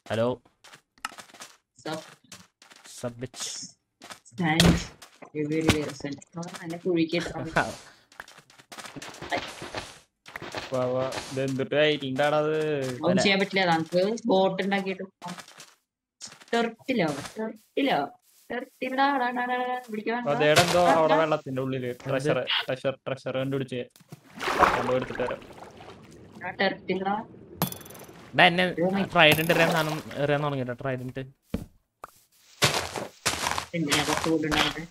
Hello Sub- സബ്മിച്ച് stand. Very recent. ആ, എന്നെ കുഴിക്കിട്ട് എന്തിട്ട് ഐറ്റിണ്ടാണത് ഒന്നും ചെയ്യാൻ പറ്റില്ല നമുക്ക് ബോട്ട് ഉണ്ടാക്കിയിട്ട് ടെർട്ടിലോ ടെർട്ടിലോ ടെർട്ടിലാ പിടിക്കാൻ അതേടെ എന്തോ അവിടെ വെള്ളത്തിന്റെ ഉള്ളില് ട്രഷർ ട്രഷർ ട്രഷർ കണ്ടുപിടിച്ച് സംഭവം എടുത്തിട്ട് തരാം ടെർട്ടിലാ ഡാ എന്നെ ട്രൈഡന്റ് എറിയാൻ സാധനം എറിയാൻ തുടങ്ങിട്ടോ ട്രൈഡന്റ് എന്തിനാ കുറച്ച് കൂടെ ഉണ്ടാകട്ടെ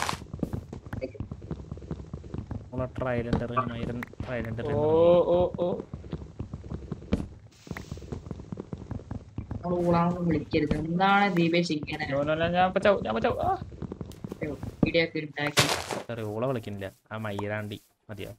നമ്മളെ ട്രൈഡന്റ് എറിയാൻ ഐരൻ ട്രൈഡന്റ് ഓ ഓ ഓ നമ്മൾ ഊളാണെന്ന് വിളിക്കരുത് എന്താണ് ദീപേഷ് ഇങ്ങനെ നോനല്ല ഞാൻ ഇപ്പൊ ചാവും, ഞാൻ ഇപ്പൊ ചാവും. ആ. വീഡിയോ ഒക്കെ ഉണ്ടാക്കി എറിയ ഊള വിളിക്കുന്നില്ല ആ മൈരാണ്ടി മതിയോ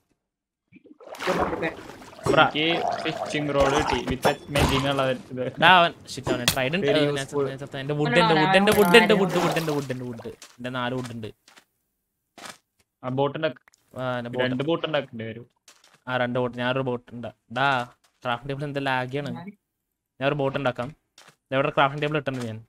എനിക്ക് ഫിഷിംഗ് റോഡ് കിട്ടി വിത്ത് മെന്റിങ് ഉള്ള ഇത് ഡാ അവൻ ഷിറ്റ് അവൻ ട്രൈഡന്റ് Very useful. എന്റെ വുഡ് ഉണ്ട് വുഡ് ഉണ്ട് വുഡ് ഉണ്ട് വുഡ് വുഡ് ഉണ്ട് വുഡ് ഉണ്ട് വുഡ് എന്റെ നാല് വുഡ് ഉണ്ട് ആ ബോട്ട് ഉണ്ടാക്കി ആ, എന്റെ boat- രണ്ട് ബോട്ട് ഉണ്ടാക്കേണ്ടി വരും ആ രണ്ട് ബോട്ട് ഞാനൊരു ബോട്ട് ഉണ്ട് ഡാ ക്രാഫ്റ്റ് ടേബിൾ എന്താ ലാഗിയാണ് ഞാൻ ഒരു ബോട്ട് ഉണ്ടാക്കാം ദേ ഇവിടെ ക്രാഫ്റ്റ് ടേബിൾ ഇട്ടുണ്ട് ഞാൻ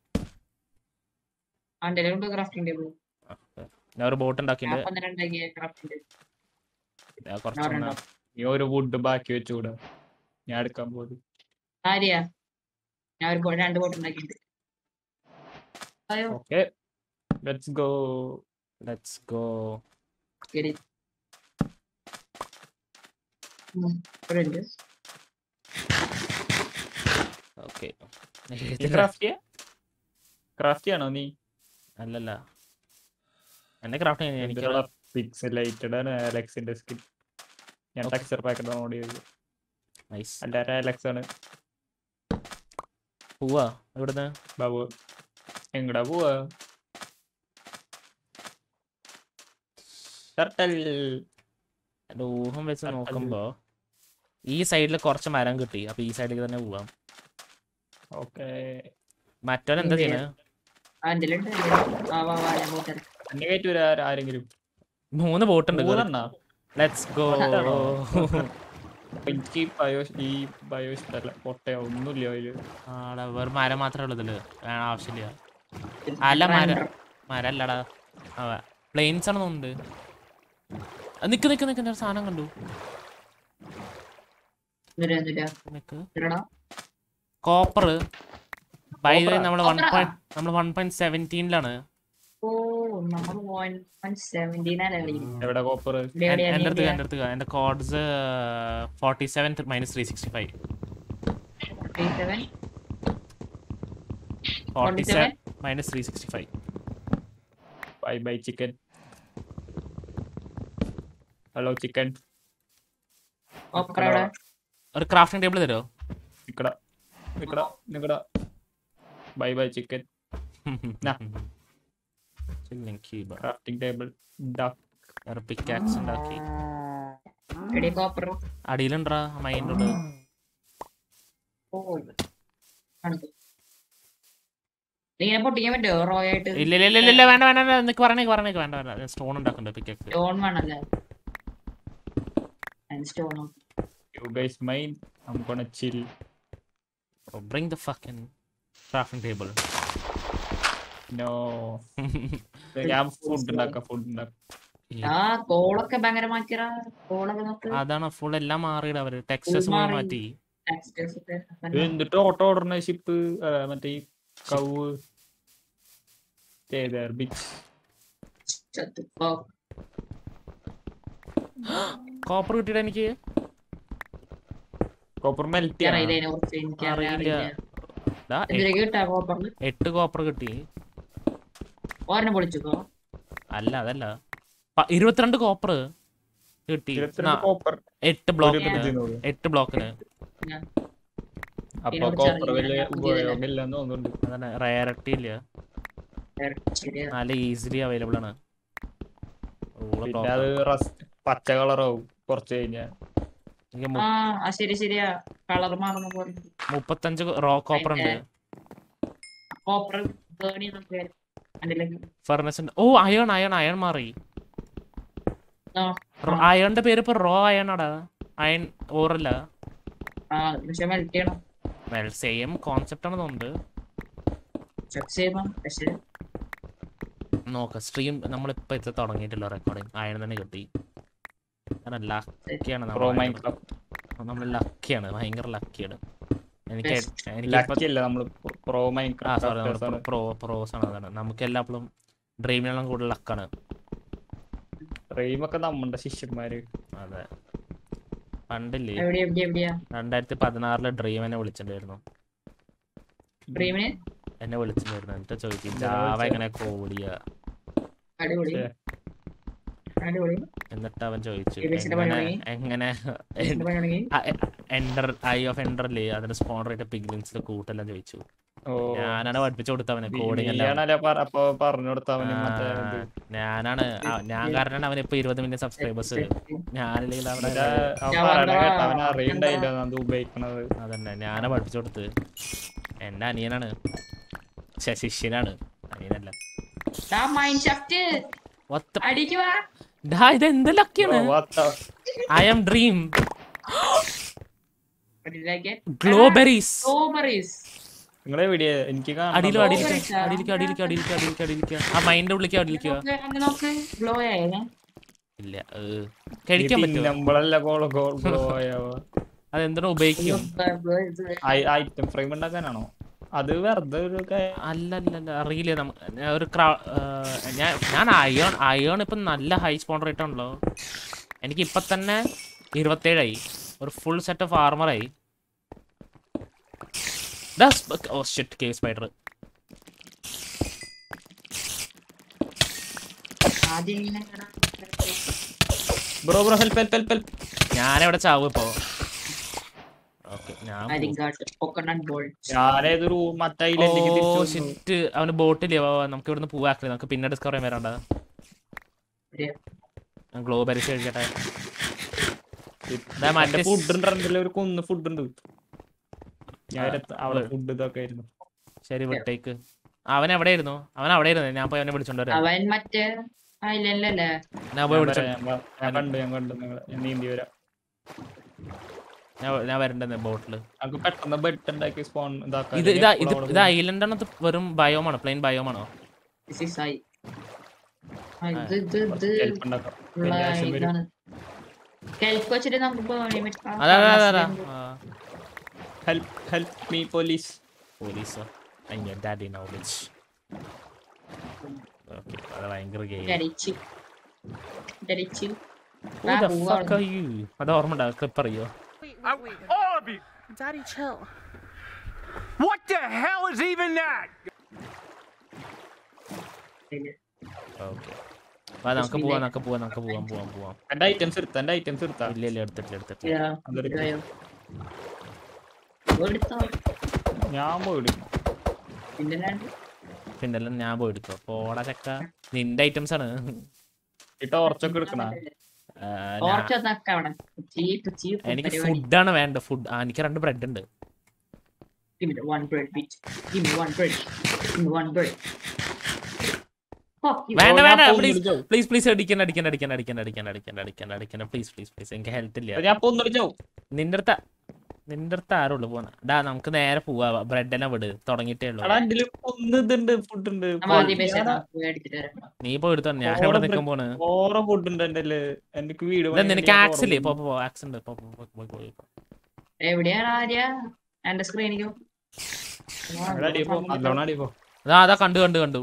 ആൻ്റെ കൊണ്ട് ക്രാഫ്റ്റിംഗ് ടേബിൾ ആ, okay. ഞാൻ ഒരു ബോട്ട് ഉണ്ടാക്കിയിട്ടുണ്ട് അപ്പം തന്നെ ഉണ്ടാക്കിയ ക്രാഫ്റ്റിംഗ് ദാ കുറച്ച് ടേബിൾ നീ ഒരു വുഡ് ബാക്കി വെച്ചുകൂടാ ഞാൻ എടുക്കാൻ പോകും ആര്യാ ഞാൻ ഒരു ബോ- രണ്ട് ബോട്ട് ഉണ്ടാക്കിയിട്ടുണ്ട് അയ്യോ okay let's go let's go ശരി ഉം, ഇവിടെ ഉണ്ട് ഓക്കെ ക്രാഫ്റ്റ് ക്രാഫ്റ്റ് ആണോ നീ അല്ലല്ല എന്നെ ക്രാഫ്റ്റ് ചെയ്യാൻ എനിക്ക് പിക്സലൈറ്റഡ് ആണ് അലക്സിന്റെ സ്കിൻ ഞാൻ Okay. ടെക്സ്ചർ പാക്ക് ഡൗൺലോഡ് ചെയ്തു നൈസ് എല്ലാരും അലക്സ് ആണ് പോവാ ഇവിടുന്ന് ബാബു എങ്ങടാ പോവാ ടർട്ടൽ എന്റെ ഊഹം വെച്ച് അത് നോക്കുമ്പോ ഈ സൈഡിൽ കുറച്ച് മരം കിട്ടി അപ്പൊ ഈ സൈഡിലേക്ക് തന്നെ പോവാം ഓക്കെ മറ്റവൻ എന്താ ഇല്ലേ? ചെയ്യണേ ആൻ്റെ ഉണ്ട് ആ വാ വാ ഞാൻ ബോട്ട് എന്നെ കയറ്റി വരാ ആരെങ്കിലും മൂന്ന് ബോട്ട് ഉണ്ട് മൂന്നെണ്ണ ലെറ്റ്സ് ഗോ അതാണോ? എനിക്ക് ബയോ ഈ ബയോ ഇഷ്ടല്ല പൊട്ടയോ ഒന്നുമില്ല അതില് ആടാ വെറും മരം മാത്രമേ ഉള്ളൂ ഇതില് വേണം ആവശ്യമില്ല അല്ല മരം മരം അല്ലടാ പ്ലെയിൻസ് ആണ് തോന്നുന്നുണ്ട് ആ, നിക്ക് നിക്ക് നിക്ക് ഞാൻ ഒരു സാധനം കണ്ടു എന്നിട്ട് എന്നിട്ട് നിക്ക് ഇതെടാ. കോപ്പർ ബൈ Copper ആ? നമ്മൾ വൺ Copper ആ? പോയിന്റ് നമ്മൾ വൺ പോയിന്റ് സെവൻറ്റീനിലാണ് ഓ നമ്മൾ വൺ വൺ സെവൻറ്റീനാണ് കളിക്കുന്നത് എവിടെ കോപ്പർ ഇവിടെ എവിടെയാ എൻ്റെ അടുത്ത് നീ എൻ്റെ അടുത്ത് എൻ്റെ codes forty seven minus three sixty five seven forty seven 47? Minus three sixty five bye bye chicken hello chicken ഓപ്പറ എവിടെ ഒരു ക്രാഫ്റ്റിംഗ് ടേബിൾ തരുമോ നിക്കട നിക്കട നിക്കട bye bye chicken Nah. Crafting table pickaxe ഉണ്ടാക്കി എവിടെ കോപ്പർ അടിയിലുണ്ടാ മൈൻഡ് ഉണ്ട് ഓ കണ്ടു നീ ഇങ്ങനെ പൊട്ടിക്കാൻ പറ്റുമോ റോ ആയിട്ട് ഇല്ല ഇല്ല ഇല്ല ഇല്ല വേണ്ട വേണ്ട വേണ്ട നിനക്ക് പറഞ്ഞേക്ക് പറഞ്ഞേക്ക് വേണ്ട വേണ്ട സ്റ്റോൺ ഉണ്ടാക്കണ്ട പിക്കാക്സ് സ്റ്റോൺ വേണല്ലേ stone you guys mine I am gonna chill bring the fucking crafting table no ഞാൻ ഫുഡ് ഉണ്ടാക്കാം ഫുഡ് ഉണ്ടാക്കാം ആ കോളൊക്കെ ഭയങ്കര മാറ്റിയറാ കോളൊക്കെ നോക്ക് അതാണ് ഫുൾ എല്ലാം മാറിയിട അവര് ടെക്സ്റ്റസ് മാറി. മാറ്റി Textures ഒക്കെ ഇത് എന്നിട്ട് ഓട്ടോ ഓടുന്ന ഷിപ്പ് മറ്റേ ഈ കവ് ബിച്ച് ചത്തുപ്പോ. കോപ്പർ കിട്ടിയിട്ട് എനിക്ക് കോപ്പർ മെൽറ്റ് എനിക്കറിയില്ല ഇതിനെക്കുറിച്ച്, എനിക്കറിയില്ല. അറിയില്ല. ദാ എ- എന്തിനൊക്കെ കിട്ടാ കോപ്പറിന് എട്ട് കോപ്പർ കിട്ടി ഒരെണ്ണം പൊളിച്ചോ അല്ല അതല്ല പ- ഇരുപത്തിരണ്ട് കോപ്പർ കിട്ടി നാ- കോപ്പർ എട്ട് ബ്ലോക്കിന് എട്ട് ബ്ലോക്കിന് അപ്പൊ ഇതിനോട് കോപ്പർ ചെറിയ വലിയ പുതിയ ഉപയോഗമില്ലെന്ന് തോന്നുന്നുണ്ട് അതന്നെ റയറിറ്റി ഇല്ല ശരിയാ നല്ല ഈസിലി അവൈലബിൾ ആണ് ഊള പിന്നെ copper. അത് റസ്റ്റ് പച്ച കളറാവും കുറച്ച് കഴിഞ്ഞാ എനിക്ക് ആ മു- ആ ശരി ശരിയാ കളർ മാറുന്ന പോലെ മുപ്പത്തഞ്ച് റോ കോപ്പർ ഉണ്ട് കോപ്പർ ബേണി നമുക്ക് അതിലേക്ക് ഫർണസ് ഉണ്ട് ഓ അയൺ അയൺ അയൺ മാറി ആ, അയണിന്റെ പേര് ഇപ്പൊ റോ അയൺ ആടാ അയൺ ഓറല്ല ആ പക്ഷെ മെൽറ്റ് ചെയ്യണം വെൽ സെയിം കോൺസെപ്റ്റ് ആണ് തോന്നുന്നുണ്ട് ചെക്ക് ചെയ്യുമ്പോ പക്ഷേ നോക്ക സ്ട്രീം നമ്മളിപ്പോ ഇത് തുടങ്ങിയിട്ടില്ല റെക്കോർഡിങ് ആയതിന് തന്നെ കിട്ടി കാരണം ലക്കിയാണ് പ്രോ നമ്മൾ മൈൻക്രാഫ്റ്റ് നമ്മൾ ലക്കിയാണ് ഭയങ്കര ലക്കിയാണ് എനിക്ക് Best. എനിക്ക് ലക്കി അല്ല നമ്മള് പ്രോ ആ സോറി മൈൻക്രാഫ്റ്റ് പ്രോ പ്രോസ് ആണ് അതാണ് നമുക്ക് എല്ലാപ്പോഴും ഡ്രീമിനെല്ലാം കൂടുതൽ ലക്കാണ് റെയിമൊക്കെ നമ്മുടെ ശിഷ്യന്മാര് അതെ പണ്ടില്ലേ എവിടെ എവിടെ എവിടെയാ രണ്ടായിരത്തി പതിനാറില് ഡ്രീം എന്നെ വിളിച്ചിട്ടുണ്ടായിരുന്നു ഡ്രീമിന് എന്നെ വിളിച്ചിട്ടുണ്ടായിരുന്നു എന്നിട്ട് ചോദിക്കും എന്തിനാ ജാവ വിളിച്ചേ? എങ്ങനെ കോടിയ അടിപൊളി ഛെ. അടിപൊളി എന്നിട്ട് അവൻ ചോദിച്ചു ഏബിസിന്റെ എങ്ങനെ പണി എങ്ങനെ ഇതിന്റെ പണി തുടങ്ങി. എൻഡർ ഐ ഓഫ് എൻഡറില്ലേ അതിന്റെ സ്പോണർ ആയിട്ട് പിഗ്ലിൻസിന്റെ കൂട്ടെല്ലാം ചോദിച്ചു ഓ ഞാനാണ് പഠിപ്പിച്ചു കൊടുത്ത അവനെ നീ- കോഡിംഗ് എല്ലാം നീയാണല്ലേ പറ- അപ്പൊ പറഞ്ഞു കൊടുത്ത അവന് മറ്റേ ഇത്. ആ, ഞാനാണ് ആ, ഞാൻ കാരണമാണ് അവൻ ഇപ്പൊ ഇരുപത് മില്യൺ സബ്സ്ക്രൈബേഴ്സ് ഞാനില്ലെങ്കിൽ അവിടെ എന്നിട്ട് അവൻ ഞാൻ പറയണ പറഞ്ഞതാ, കേട്ട അവൻ അറിയണ്ടായില്ല എന്താ? അത് ഉപയോഗിക്കണത് അതന്നെ ഞാനാ പഠിപ്പിച്ചു കൊടുത്ത് എന്റെ അനിയനാണ് ശ്ശെ, ശിഷ്യനാണ് അനിയനല്ല ആ മൈൻഡ് ഷാഫ്റ്റ് What the- അടിക്കുവാ ഡാ, ഇത് എന്ത് ലക്കിയാണ് ഓ, what the- I am dream അതിലേക്ക് ഗ്ലോബെറീസ് strawberries. നിങ്ങളെ വീഡിയോ എനിക്ക് കാണണം. അടിയിലോ അടിയിലേക്ക് Strawberries ആ? അടിയിലേക്ക് അടിയിലേക്ക് അടിയിലേക്ക് അടിയിലേക്ക് അടിയിലേക്ക് ആ മൈൻഡ് ഉള്ളിലേക്ക് അടിയിലേക്ക് നോക്ക്, അങ്ങ് നോക്ക് ഗ്ലോ ആയേ ഇല്ല ഏ, കഴിക്കാൻ ഈ പറ്റുമോ പിന്നമ്പളല്ല ഗോൾ ഗോൾ ഗ്ലോ ആയവ അതെന്തിനാ ഉപയോഗിക്കും ഐറ്റം ഫ്രെയിം ഉണ്ടാക്കാനാണോ അത് വെറുതെ ഒരു കാ- അല്ല അല്ല അല്ല അറിയില്ല നമ്മ ഞാൻ ഒരു ക്രൗ ഏ, ഞാൻ ഞാൻ അയോൺ അയോൺ ഇപ്പം നല്ല ഹൈ സ്പോൺ റേറ്റ് ആണല്ലോ എനിക്ക് ഇപ്പം തന്നെ ഇരുപത്തേഴായി ഒരു ഫുൾ സെറ്റ് ഓഫ് ആർമറായി ഓ ഷിറ്റ് കേ സ്പൈഡർ ആദ്യം ഇങ്ങനെ ഇടാം. Bro bro help help help help ഞാനെവിടെ ചാവും ഇപ്പോ ഓക്കെ ഞാൻ I think that coconut balls. ഞാനേതൊരു മറ്റേ ഐലൻഡിലേക്ക് തിരിച്ചു വന്നു. ഷിറ്റ് അവന് ബോട്ടില്ലേ നമുക്ക് ഇവിടുന്ന് പോവാക്കില്ല നമുക്ക് പിന്നെ ഡിസ്കവർ ചെയ്യാൻ വരണ്ട ശരിയാ. ഗ്ലോബലിസ് കഴിക്കട്ടെ ദാ മറ്റേ മറ്റേ ഫുഡ് ഉണ്ടല്ലോ ഒരു കുന്ന് ഫുഡ് ഉണ്ട് ഞാൻ ഒരു- അവിടെ ഫുഡ് ഇതൊക്കെ ആയിരുന്നു ശരി വിട്ടേക്ക് അവൻ എവിടെയായിരുന്നു അവൻ അവിടെ ആയിരുന്നു ഞാൻ പോയി അവനെ വിളിച്ചോണ്ട് വരാം അവൻ മറ്റേ ഐലൻഡിലല്ലേ ഞാൻ പോയി ഞാൻ വിളിച്ചോ വരാം, ഞാൻ വ- ഞാൻ കണ്ടു ഞാൻ കണ്ടു നിങ്ങളെ ഞാൻ നീന്തി വരാം ഞാൻ ഞാൻ വരണ്ടെന്ന് ബോട്ടില് നമുക്ക് പെട്ടെന്ന് ബെഡ് ഉണ്ടാക്കി സ്പോൺ ഇതാക്കാം ഇത് ഇതാ ഇത് ഇത് ഐലൻഡ് ആണ് ഇത് വെറും ബയോമാണോ പ്ലെയിൻ ബയോമാണോ This is I. ആ, ഇത് ഇത് ഇത് ഹെൽപ്പ് ഉണ്ടാക്കാം ഉള്ള വലിയ ആവശ്യം വരും ഇതാണ് കെൽപ്പ് വെച്ചിട്ട് നമുക്ക് പോകാൻ പറ്റും. അതാ അതാ അതാ, അതാ help help me police police അയ്യോ ഡാഡി നോളജ് ഓക്കെ അത് ഭയങ്കര ഗെയിം ഡരിച്ച്. ഡരിച്ച്. Who ആ, the പോവാ fuck are you? അത് ഓർമ്മ ഉണ്ടാവും ക്ലിപ്പ് അറിയോ Wait, wait, wait. All of you! Daddy, chill. What the hell is even that? അവിടുന്ന്. ഓക്കെ നമുക്ക് പോവാം നമുക്ക് പോവാം നമുക്ക് പോവാം പോവാം പോവാം എന്റെ ഐറ്റംസ് എടുത്ത എന്റെ ഐറ്റംസ് എടുത്താ ഇല്ല ഇല്ല എടുത്തിട്ടില്ല എടുത്തിട്ടില്ല ഇതാ, അതൊരു ഇതായോ. എടുത്തോ. ഞാൻ പോയി പിന്നെ രണ്ട്. പിന്നെ എല്ലാം ഞാൻ പോയി എടുക്കും പോടാ ചക്ക നിന്റെ ഐറ്റംസ് ആണ് ഈ ടോർച്ചൊക്കെ എടുക്കണ ആ, ഞാൻ- ടോർച്ച് ഒന്നൊക്കെ അവിടെ. ചീപ്പ്, ചീപ്പ് എനിക്ക് പരിപാടി. ഫുഡാണ് വേണ്ടത് ഫുഡ് ആ എനിക്ക് രണ്ട് ബ്രെഡ് ഉണ്ട് Give me the one bread, bitch. Give me one bread. Give me one bread. Fuck you. വേണ്ട ഞാൻ വേണ്ട phone പ്ലീസ് വിളിച്ചോ? പ്ലീസ് പ്ലീസ് അടിക്കണ്ട അടിക്കണ്ട അടിക്കണ്ട അടിക്കണ്ട അടിക്കണ്ട അടിക്കണ്ട അടിക്കണ്ട അടിക്കണ്ട പ്ലീസ് പ്ലീസ് പ്ലീസ് എനിക്ക് ഹെൽത്ത് ഇല്ല ഞാൻ പോന്നു വിളിച്ചോ നിന്റെ അടുത്ത നിന്റെ അടുത്ത് ആരുള്ളൂ പോന്ന ഡാ നമുക്ക് നേരെ പോവാ ബ്രെഡ് എല്ലാം വിട് തുടങ്ങിയിട്ടേ ഉള്ളൂ എടാ എന്റെ ഒന്ന് ഇതുണ്ട് ഫുഡ് ഉണ്ട് നമ്മ ആദ്യം പൈസ തരാം. പോയി അടിച്ചിട്ട് വരാം. നീ പോയി എടുത്തോ ഞാൻ ഇവിടെ ഓരോ നിൽക്കാൻ പോണ് ഓരോ ഫുഡ് ഉണ്ട് എന്റെ എനിക്ക് വീട് ഇതാ പണിയാൻ നിനക്ക് ഞാൻ ആക്സ് ഇല്ലേ പോ ഓർമ്മ- പോ ആക്സ് ഉണ്ട് പോ, പോ, പോ, പോയി, പോയി, പോ. എവിടെയാണ് ആര്യ എന്റെ സ്ക്രീനിക്കോ എടാ, അടി പോ, നല്ലോണം അടി പോ. അതാ അതാ കണ്ടു കണ്ടു കണ്ടു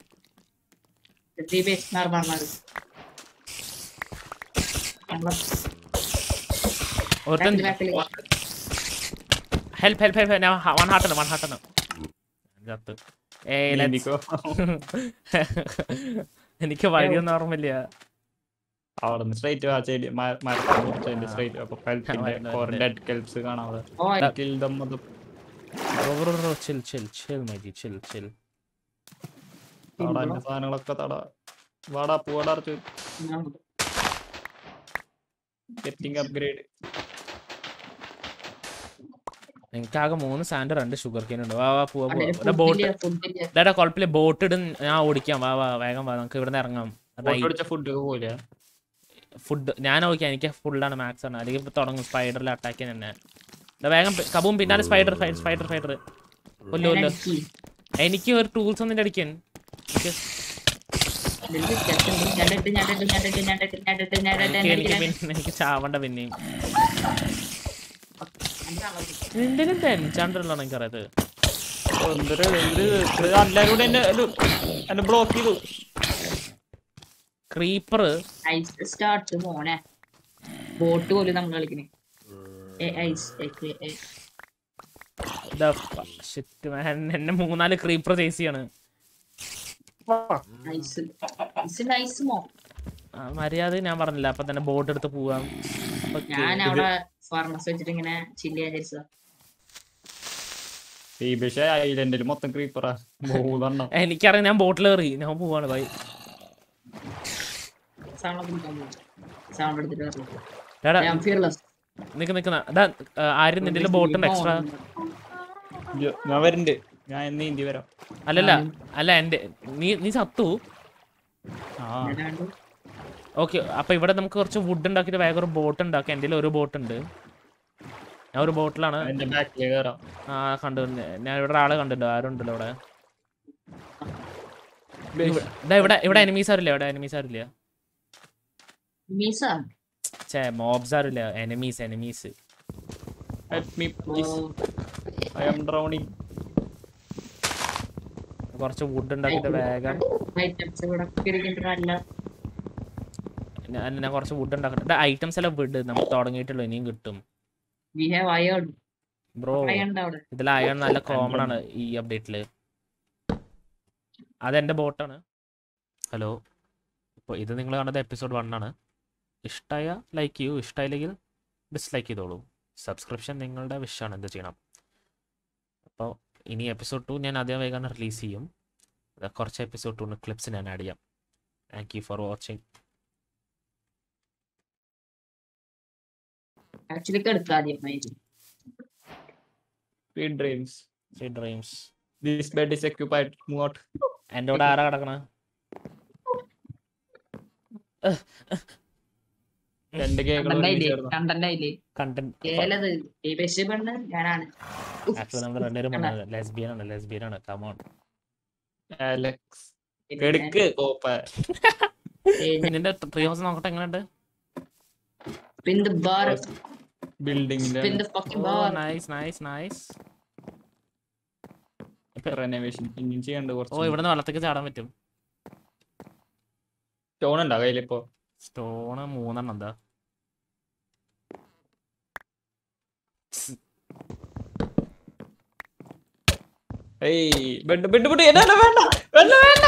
ഒരുത്തൻ ഹെൽപ്പ് ഹെൽപ്പ് ഹെൽപ്പ് ഞാൻ വൺ ഹാർട്ടാണ് വൺ ഹാർട്ടാണ് ചത്ത് ഏയ് let's- നീന്തിക്കോ. എനിക്ക് വഴിയൊന്നും ഓർമ്മയില്ല അവിടെ നിന്ന് സ്ട്രൈറ്റ് ആ ചെടി മ- മരത്തിൽ മുറിച്ചതിന്റെ സ്ട്രൈറ്റ് അപ്പൊ കൽപ്പിന്റെ വരുന്നുണ്ട്, കുറെ വരുന്നുണ്ട്. ഡെഡ് കെൽപ്സ് കാണാം അവിടെ ഓ Kill them mother- ചിൽ ചിൽ ചിൽ മൈജി ചിൽ ചിൽ തടാ, എന്റെ സാധനങ്ങളൊക്കെ തട വാടാ പൂവാടാ ഗെറ്റിംഗ് അപ്ഗ്രേഡ് എനിക്കാകെ മൂന്ന് സാൻഡ് രണ്ട് ഷുഗർ കേൻ ഉണ്ട് വാ വാ പോവാ പോവാ ബോട്ട് ഫുഡില്ല ഡാടാ കുഴപ്പമില്ല ബോട്ട് ഇടും ഞാൻ ഓടിക്കാം വാ വാ വേഗം വാ നമുക്ക് ഇവിടെ നിന്ന് ഇറങ്ങാം അടിച്ച ഫുഡ് പോലെ ഫുഡ് ഞാൻ ഓക്കെ എനിക്ക് ഫുള്ളാണ് മാക്സ് ആണ് അല്ലെങ്കിൽ ഇപ്പൊ തുടങ്ങും സ്പൈഡറിൽ അറ്റാക്ക് ചെയ്യാൻ തന്നെ ദാ വേഗം പി- കബൂം പിന്നാലെ സ്പൈഡർ സ്പൈഡർ സ്പൈഡർ കൊല്ലോ കൊല്ലോ അടിക്ക്. എനിക്ക് ഒരു ടൂൾസ് ഒന്നും അടിക്കാൻ എനിക്ക് ഇതില് വ്യത്യാസം ഉണ്ട്. ഞാനിട്ട്, ഞാനിട്ട്, ഞാനിട്ട്, ഞാനിട്ട്, ഞാനിട്ട്, ഞാനിട്ട്, എനിക്ക് എനിക്ക് ഞാനിട്ട്, പിന്നെ എനിക്ക് ചാവണ്ട പിന്നെയും ഞാനിട്ട്. എന്തിനും ടെൻഷാണ്ടല്ലോ എനിക്കറിയത് എന്തൊരു എന്ത് ഇത് എല്ലാരും കൂടെ എന്നെ ഇത് എന്നെ ബ്ലോക്ക് ചെയ്തു ക്രീപ്പർ ഐസ് സ്റ്റാർട്ട് മോനെ ബോട്ട് പോലും നമ്മൾ കളിക്കണേ ഏ, ഐസ് ഏ, ക്രി- ഏ, എന്നെ മൂന്നാല് ക്രീപ്പർ ചേസ് ചെയ്യാണ് ഐസ് ഐസ് നൈസ് മോ ആ, മര്യാദ ഞാൻ പറഞ്ഞില്ല അപ്പൊ തന്നെ ബോട്ട് എടുത്ത് പോവാം അപ്പൊ ഞാൻ അവിടെ ഫാർമസ് വെച്ചിട്ട് ഇങ്ങനെ ചില്ല് ചെയ്യാൻ വിചാരിച്ചതാ പക്ഷേ ഐലൻഡിൽ മൊത്തം ക്രീപ്പറാ മൂന്നെണ്ണം എനിക്കറിയാം ഞാൻ ബോട്ടിൽ കയറി ഞാൻ പോവാണ് ബൈ സൗണ്ട് പിടിക്കാൻ പോകും സൗണ്ട് എടുത്തിട്ട് വരണം. എടാ ഞാൻ ഫിയർലെസ് നിക്ക് നിക്കുന്ന അതാ ആ, ആരും നിന്റെ ബോട്ടുണ്ട് എക്സ്ട്രാ ഇയ്യോ, ഞാൻ വരുന്നുണ്ട് ഞാൻ എന്ന് ഇന്ത്യ വരാം അല്ലല്ല അല്ല എന്റെ നീ നീ ചത്തു ആ ഓക്കെ അപ്പൊ ഇവിടെ നമുക്ക് കുറച്ച് വുഡ് ഉണ്ടാക്കിയിട്ട് വേഗം ഒരു ബോട്ട് ഉണ്ടാക്കാം എൻ്റെ ഒരു ബോട്ട് ഉണ്ട് ഞാൻ ഒരു ബോട്ടിലാണ് എന്റെ ബാക്കിൽ കയറാം ആ കണ്ടു ഞാൻ ഇവിടെ ഒരാളെ കണ്ടിട്ടുണ്ടോ ആരുണ്ടല്ലോ ഇവിടെ ഇവിടെ- ദാ ഇവിടെ ഇവിടെ എനിമീസ് ആരില്ല ഇവിടെ എനിമീസ് ആരില്ല മീസ ചേ മോബ്സ് ആരില്ല enemies enemies Help me, please. I am drowning. കുറച്ച് വുഡ് ഉണ്ടാക്കിയിട്ട് വേഗം ഐറ്റംസ് ഇവിടെ ഇരിക്കുന്നുണ്ട് നല്ല ഞാൻ ഞാൻ കുറച്ച് വുഡ് ഉണ്ടാക്കട്ടെ ഐറ്റംസ് എല്ലാം വിട് നമുക്ക് തുടങ്ങിയിട്ടുള്ളൂ ഇനിയും കിട്ടും we have iron bro iron അവിടെ ഇതിൽ അയൺ നല്ല കോമൺ ആണ് ഈ അപ്ഡേറ്റില് അതെന്റെ ബോട്ടാണ് ഹലോ ഇപ്പോൾ ഇത് നിങ്ങൾ കാണുന്നത് എപ്പിസോഡ് വൺ ആണ് ഇഷ്ടമായ ലൈക്ക് ചെയ്യൂ ഇഷ്ടമായില്ലെങ്കിൽ ഡിസ്ലൈക്ക് ചെയ്തോളൂ സബ്സ്ക്രിപ്ഷൻ നിങ്ങളുടെ വിഷാണ് എന്ത് ചെയ്യണം അപ്പോൾ ഇനി എപ്പിസോഡ് ടു ഞാൻ ആദ്യം വേഗം റിലീസ് ചെയ്യും അത് കുറച്ച് എപ്പിസോഡ് ടൂന്ന് ക്ലിപ്സ് ഞാൻ ആഡ് ചെയ്യാം thank you for watching actually എടുക്കാം ആദ്യം mind Sweet dreams. Dreams This bed is occupied. Move out. എൻ്റെ കൂടെ ആരാ കിടക്കണ രണ്ട് കേക്കുകൾ കണ്ടന്റായില്ലേ ചേർന്നു. കണ്ടന്റായില്ലേ കണ്ടന്റ് ഏലത് ഈ ബെസ്റ്റ് പെണ്ണ് ഞാനാണ് ഉഫ്. ആക്ച്വലി നമ്മൾ രണ്ടുപേരും ലെസ്ബിയൻ ആണ് ലെസ്ബിയൻ ആണ് കമോൺ അലക്സ് എടുക്ക് കോപ്പ ഏ, നിന്റെ ത്രീ ഹൗസ് നോക്കട്ടെ എങ്ങനെയുണ്ട് spin the bar ബിൽഡിങ്ങിന്റെ spin the fucking bar nice nice nice renovation ഇനിയും ചെയ്യണ്ട് ഓ കുറച്ച് ഇവിടുന്ന് വെള്ളത്തേക്ക് ചാടാൻ പറ്റും സ്റ്റോൺ ഉണ്ടോ കയ്യിലിപ്പോ സ്റ്റോണ് മൂന്നെണ്ണം എന്താ ഏയ് ബെഡ് ബെഡ് ബെഡ് എന്നാ വേണ്ട വേണ്ട വേണ്ട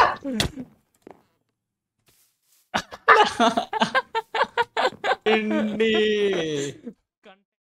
ഇണ്ടി.